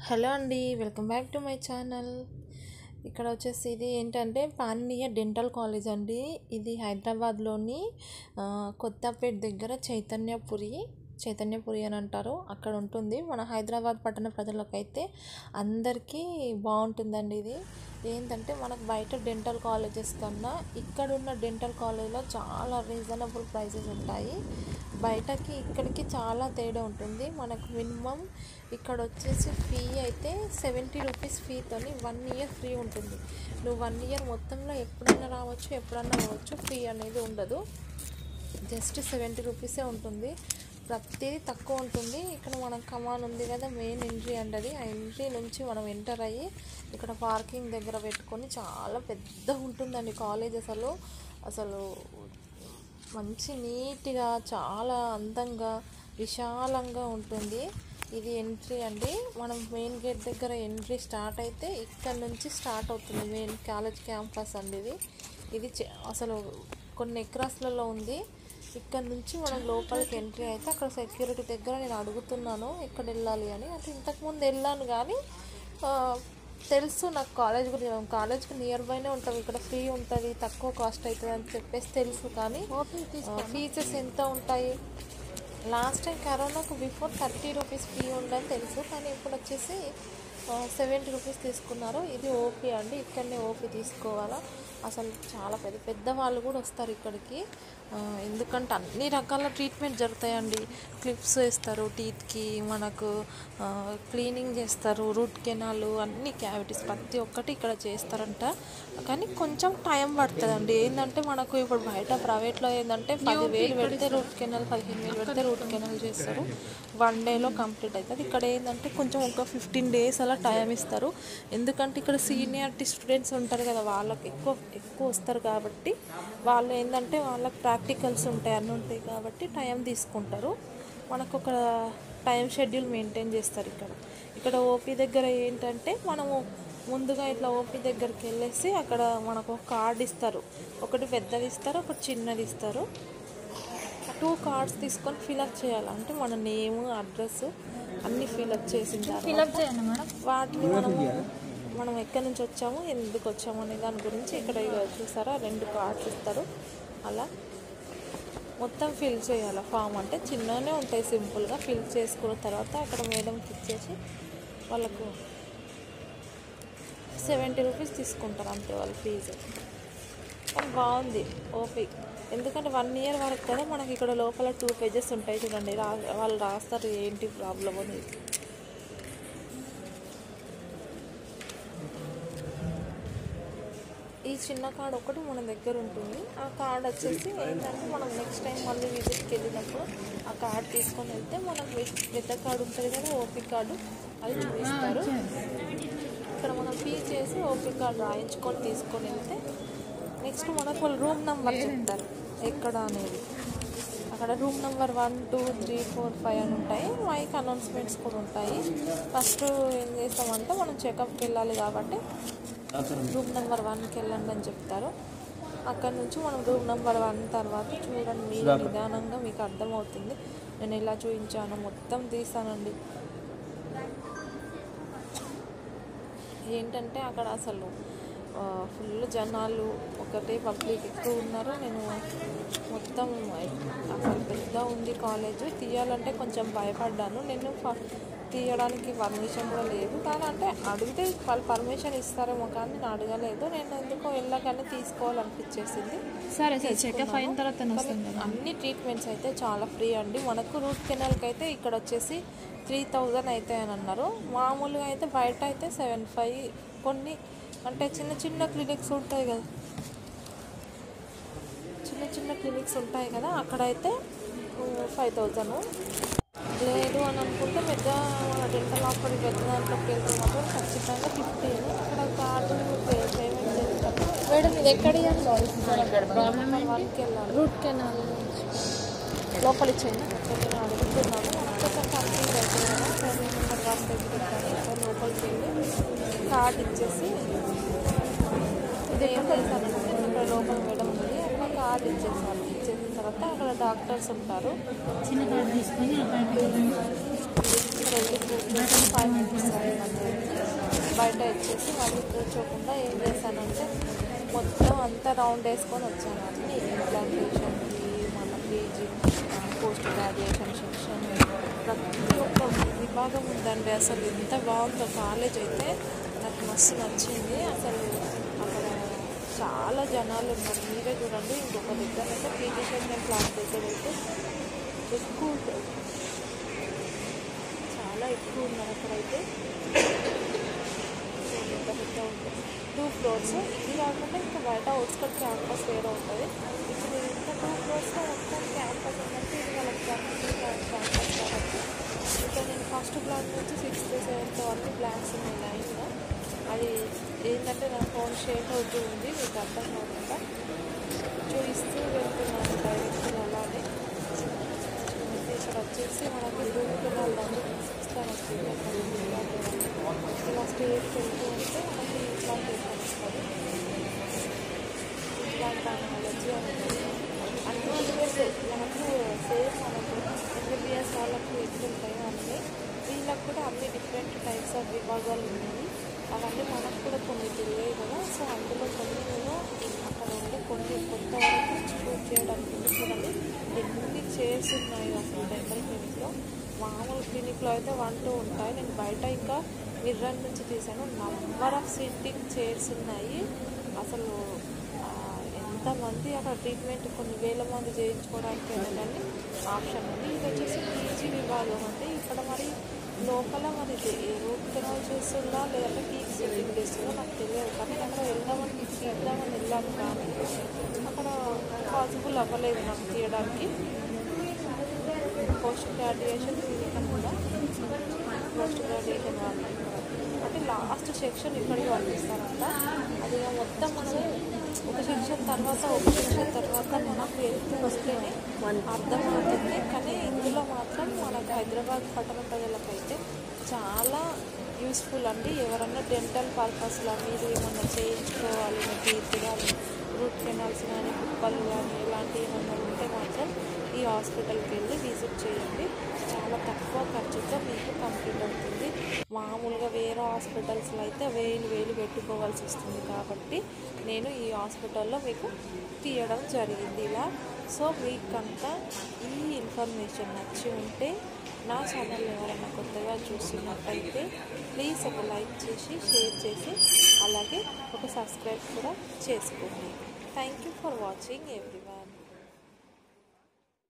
Hello అండి welcome back to my channel ఇక్కడ వచ్చేసి ఇది ఏంటంటే పానీయ డెంటల్ కాలేజ్ అండి ఇది హైదరాబాద్లోని ఆ, కొత్తపేట దగ్గర చైతన్యపురి చైతన్యపురి అని అంటారు అక్కడ ఉంటుంది మన హైదరాబాద్ పట్టణ ప్రజలకైతే అందరికీ బాగుంటుందండి ఇది ఏంటంటే మనకు బయట డెంటల్ కాలేజెస్ కన్నా ఇక్కడ ఉన్న డెంటల్ కాలేజ్లో చాలా రీజనబుల్ ప్రైసెస్ ఉంటాయి బయటకి ఇక్కడికి చాలా తేడా ఉంటుంది మనకు మినిమం ఇక్కడ వచ్చేసి ఫీ అయితే సెవెంటీ రూపీస్ ఫీతోని వన్ ఇయర్ ఫ్రీ ఉంటుంది నువ్వు వన్ ఇయర్ మొత్తంలో ఎప్పుడైనా రావచ్చు ఎప్పుడైనా రావచ్చు ఫీ అనేది ఉండదు జస్ట్ సెవెంటీ రూపీసే ఉంటుంది ప్రతిదీ తక్కువ ఉంటుంది ఇక్కడ మనం కమాన్ ఉంది కదా మెయిన్ ఎంట్రీ అంటది ఆ ఎంట్రీ నుంచి మనం ఎంటర్ అయ్యి ఇక్కడ పార్కింగ్ దగ్గర పెట్టుకొని చాలా పెద్ద ఉంటుందండి కాలేజ్ అసలు అసలు మంచి నీట్గా చాలా అందంగా విశాలంగా ఉంటుంది ఇది ఎంట్రీ అండి మనం మెయిన్ గేట్ దగ్గర ఎంట్రీ స్టార్ట్ అయితే ఇక్కడ నుంచి స్టార్ట్ అవుతుంది మెయిన్ కాలేజ్ క్యాంపస్ అండి ఇది ఇది చ- అసలు కొన్ని ఎక్రాస్లలో ఉంది ఇక్కడ నుంచి మనం లోపలికి ఎంట్రీ అయితే అక్కడ సెక్యూరిటీ దగ్గర నేను అడుగుతున్నాను ఎక్కడ వెళ్ళాలి అని అంటే ఇంతకుముందు వెళ్ళాను కానీ ఆ, తెలుసు నాకు కాలేజ్ గురించి కాలేజ్కి నియర్ బైనే ఉంటాం ఇక్కడ ఫ్రీ ఉంటుంది తక్కువ కాస్ట్ అవుతుంది అని చెప్పేసి తెలుసు కానీ ఫీజెస్ ఎంత ఉంటాయి లాస్ట్ టైం కరోనాకు బిఫోర్ థర్టీ రూపీస్ ఫీ ఉండని తెలుసు కానీ ఇప్పుడు వచ్చేసి సెవెంటీ రూపీస్ తీసుకున్నారు ఇది ఓపీ అండి ఇక్కడనే ఓపీ తీసుకోవాలా అసలు చాలా పెద్ద పెద్ద వాళ్ళు కూడా వస్తారు ఇక్కడికి ఆ, ఎందుకంటే అన్ని రకాల ట్రీట్మెంట్ జరుగుతాయండి క్లిప్స్ వేస్తారు టీత్కి మనకు ఆ, క్లీనింగ్ చేస్తారు రూట్ కెనాల్ అన్ని క్యావిటీస్ ప్రతి ఒక్కటి ఇక్కడ చేస్తారంట కానీ కొంచెం టైం పడుతుందండి ఏంటంటే మనకు ఇప్పుడు బయట ప్రైవేట్లో ఏంటంటే పదివేలు పెడితే రూట్ కెనాల్ పదిహేను వేలు పెడితే రూట్ కెనాల్ చేస్తారు వన్ డేలో కంప్లీట్ అవుతుంది ఇక్కడ ఏంటంటే కొంచెం ఒక ఫిఫ్టీన్ డేస్ అలా టైం ఇస్తారు ఎందుకంటే ఇక్కడ సీనియారిటీ స్టూడెంట్స్ ఉంటారు కదా వాళ్ళకి ఎక్కువ ఎక్కువ వస్తారు కాబట్టి వాళ్ళు ఏంటంటే వాళ్ళకి ప్రాక్టికల్స్ ఉంటాయి అన్నీ ఉంటాయి కాబట్టి టైం తీసుకుంటారు మనకు ఒక టైం షెడ్యూల్ మెయింటైన్ చేస్తారు ఇక్కడ ఇక్కడ ఓపీ దగ్గర ఏంటంటే మనము ముందుగా ఇట్లా ఓపీ దగ్గరికి వెళ్ళేసి అక్కడ మనకు ఒక కార్డ్ ఇస్తారు ఒకటి పెద్దది ఇస్తారు ఒకటి చిన్నది ఇస్తారు టూ కార్డ్స్ తీసుకొని ఫిలప్ చేయాలి అంటే మన నేమ్ అడ్రస్ అన్నీ ఫిలప్ చేసిన తర్వాత ఫిలప్ చేయండి మేడం వాటిని మనము మనం ఎక్కడి నుంచి వచ్చాము ఎందుకు వచ్చాము అనే దాని గురించి ఇక్కడ ఇగో చూసారా రెండు కార్డ్స్ ఇస్తారు అలా మొత్తం ఫిల్ చేయాలి ఫామ్ అంటే చిన్నగానే ఉంటాయి సింపుల్గా ఫిల్ చేసుకున్న తర్వాత అక్కడ మేడంకి ఇచ్చేసి వాళ్ళకు సెవెంటీ రూపీస్ తీసుకుంటారు అంతే వాళ్ళ ఫీజు కానీ బాగుంది ఓపీ ఎందుకంటే వన్ ఇయర్ వరకు కదా మనకి ఇక్కడ లోపల టూ పేజెస్ ఉంటాయి చూడండి రా వాళ్ళు రాస్తారు ఏంటి ప్రాబ్లం అనేది ఈ చిన్న కార్డ్ ఒకటి మన దగ్గర ఉంటుంది ఆ కార్డ్ వచ్చేసి ఏంటంటే మనం నెక్స్ట్ టైం మళ్ళీ విజిట్కి వెళ్ళినప్పుడు ఆ కార్డ్ తీసుకొని వెళ్తే మనకు పెద్ద- పెద్ద కార్డు ఉంటుంది కదా ఓపీ కార్డు అది చూపిస్తారు ఇక్కడ మనం ఫీ చేసి ఓపీ కార్డు రాయించుకొని తీసుకొని వెళ్తే నెక్స్ట్ మనకు వాళ్ళు రూమ్ నెంబర్ చెప్తారు ఎక్కడ అనేది అక్కడ room number one two three four five అని ఉంటాయి మైక్ అనౌన్స్మెంట్స్ కూడా ఉంటాయి ఫస్ట్ ఏం చేస్తామంటే మనం చెకప్కి వెళ్ళాలి కాబట్టి రూమ్ నెంబర్ వన్కి వెళ్ళండి అని చెప్తారు అక్కడ నుంచి మనం రూమ్ నెంబర్ వన్ తర్వాత చూడండి మీరు నిదానంగా మీకు అర్థమవుతుంది నేను ఎలా చూపించాను మొత్తం తీసానండి ఏంటంటే అక్కడ అసలు ఫుల్ జనాలు ఒకటే పబ్లిక్ ఎక్కువ ఉన్నారు నేను మొత్తం అసలు పెద్ద ఉంది కాలేజ్ తీయాలంటే కొంచెం భయపడ్డాను నేను ఫ- తీయడానికి పర్మిషన్ కూడా లేదు కానీ అంటే అడిగితే వాళ్ళు పర్మిషన్ ఇస్తారేమో కానీ నేను అడగలేదు నేను ఎందుకో వెళ్ళగానే తీసుకోవాలనిపించేసింది సరే సరే చెకప్ అయిన తర్వాత వస్తుంది కదా అన్ని ట్రీట్మెంట్స్ అయితే చాలా ఫ్రీ అండి మనకు రూట్ కెనాల్కి అయితే ఇక్కడ వచ్చేసి త్రీ థౌజండ్ అవుతాయి అని అన్నారు మామూలుగా అయితే బయట అయితే సెవెన్ ఫైవ్ కొన్ని అంటే చిన్న చిన్న క్లినిక్స్ ఉంటాయి కదా చిన్న చిన్న క్లినిక్స్ ఉంటాయి కదా అక్కడైతే ఫైవ్ థౌజండ్ లేదు అని అనుకుంటే పెద్ద డెంటల్ హాస్పిటల్కి పెద్ద దాంట్లోకి వెళ్తే మాత్రం ఖచ్చితంగా ఫిఫ్టీన్ అక్కడ కార్డు పేమెంట్ చేస్తారు మేడం ఇది ఎక్కడ వన్కి వెళ్ళాలి రూట్ కెనాల్ లోపల ఇచ్చేయండి నేను అడుగుతున్నాను కొంచెం కన్ఫ్యూజ్ అవుతున్నాను సార్ నెంబర్ వన్ దగ్గర సార్ లోపలికి వెళ్ళి కార్డ్ ఇచ్చేసి ఇది ఏం చేశానంటే అక్కడ లోపల మేడం ఉంది అక్కడ కార్డ్ ఇచ్చేసాను ఇచ్చేసిన తర్వాత అక్కడ డాక్టర్స్ ఉంటారు చిన్న కార్డు తీసుకొని అక్కడ ఇక్కడ వెళ్ళి కూర్చొని ఫైవ్ మినిట్స్ అయిందండి బయట వచ్చేసి మళ్ళీ కూర్చోకుండా ఏం చేశానంటే మొత్తం అంతా రౌండ్ వేసుకొని వచ్చాను అన్ని ఇంప్లాంటేషన్కి మన పీజీ పోస్ట్ గ్రాడ్యుయేషన్ సెక్షన్ ప్రతి ఒక్క విభాగం ఉందండి అసలు ఎంత బాగుందో కాలేజ్ అయితే నాకు మస్తు నచ్చింది అసలు అక్కడ చాలా జనాలు ఉన్నారు మీరే చూడండి ఇంకొక దగ్గర అయితే పీజీ సెక్షన్ క్లాస్ దగ్గర అయితే ఎక్కువ ఉంటుంది చాలా ఎక్కువ ఉన్నారు అక్కడైతే చూడండి ఎంత పెద్ద ఉంటుంది టూ ఫ్లోర్స్ ఇది కాకుండా ఇంకా బయట అవుట్స్కట్ క్యాంపస్ వేరే ఉంటుంది ఇప్పుడు ఇంకా టూ ఫ్లోర్స్లో మొత్తం క్యాంపస్ ఉందంటే ఇది వాళ్ళకి క్యాంపస్ క్యాంపస్ కాబట్టి ఇంకా నేను ఫస్ట్ బ్లాక్ నుంచి సిక్స్త్ సెవెంత్ వరకు బ్లాక్స్ ఉన్నాయి లైన్గా అది ఏంటంటే నా ఫోన్ షేక్ అవుతూ ఉంది మీకు అర్థం కాకుండా చూపిస్తూ వెళ్తున్నాను డైరెక్ట్ అలానే అయితే ఇక్కడ వచ్చేసి మనకి రూమ్కి వెళ్ళాలి సిక్స్త్ వస్తుంది అక్కడ ఇలా స్టేజ్కి వెళ్తూ ఉంటే మనకి ఇట్లాంటి వస్తుంది ఇట్లాంటి టెక్నాలజీ అనేది అన్నీ యూఎస్ మనకు సేమ్ మనకు ఎంబీబీఎస్ వాళ్ళకు ఎట్లా ఉంటాయో అన్నీ వీళ్ళకి కూడా అన్ని డిఫరెంట్ టైప్స్ ఆఫ్ విభాగాలు ఉన్నాయి అవన్నీ మనకు కూడా కొన్ని తెలియదు కదా సో అందులో కొన్ని నేను అక్కడ ఉండి కొన్ని కొత్త వరకు చూస్ చేయడానికి ఉంది. చూడండి ఎన్ని చైర్స్ ఉన్నాయి అసలు డెంటల్ క్లినిక్లో మామూలు క్లినిక్లో అయితే వన్ టూ ఉంటాయి నేను బయట ఇంకా మిర్రర్ నుంచి తీసాను నంబర్ ఆఫ్ సిట్టింగ్ చైర్స్ ఉన్నాయి అసలు ఆ, ఎంతమంది అక్కడ ట్రీట్మెంట్ కొన్ని వేల మంది చేయించుకోవడానికి కానీ ఆప్షన్ ఉంది ఇది వచ్చేసి పీజీ విభాగం అంటే ఇక్కడ మరి లోపల మరి రూట్ కెనాల్ చేస్తుందా లేదంటే పీక్ సెట్టింగ్ చేస్తుందా నాకు తెలియదు కానీ అక్కడ వెళ్దామని మీకు తీద్దామని వెళ్ళాను కానీ అక్కడ పాసిబుల్ అవ్వలేదు నాకు తీయడానికి పోస్ట్ గ్రాడ్యుయేషన్ క్లినిక్ కూడా పోస్ట్ గ్రాడ్యుయేషన్ వాళ్ళు అంటే లాస్ట్ సెక్షన్ ఇక్కడికి పంపిస్తారంట అది ఇక మొత్తం మనం ఒక సెక్షన్ తర్వాత ఒక సెక్షన్ తర్వాత మనకు వెళ్తూ వస్తేనే అర్థమవుతుంది కానీ ఇందులో మాత్రం మనకు హైదరాబాద్ పట్టణ ప్రజలకైతే చాలా యూస్ఫుల్ అండి ఎవరన్నా డెంటల్ పర్పస్లో మీరు ఏమన్నా చేయించుకోవాలి మీ టీత్ కానీ రూట్ కెనాల్స్ కానీ కుప్పలు కానీ ఇలాంటివి ఏమన్నా ఉంటే మాత్రం ఈ హాస్పిటల్కి వెళ్ళి విజిట్ చేయండి చాలా తక్కువ ఖర్చుతో మీకు కంప్లీట్ అవుతుంది మామూలుగా వేరే హాస్పిటల్స్లో అయితే వేలు వేలు పెట్టుకోవాల్సి వస్తుంది కాబట్టి నేను ఈ హాస్పిటల్లో మీకు తీయడం జరిగింది ఇలా సో మీకంతా ఈ ఇన్ఫర్మేషన్ నచ్చి ఉంటే నా ఛానల్ ఎవరైనా కొత్తగా చూస్తున్నట్టయితే ప్లీజ్ ఒక లైక్ చేసి షేర్ చేసి అలాగే ఒక సబ్స్క్రైబ్ కూడా చేసుకోండి thank you for watching every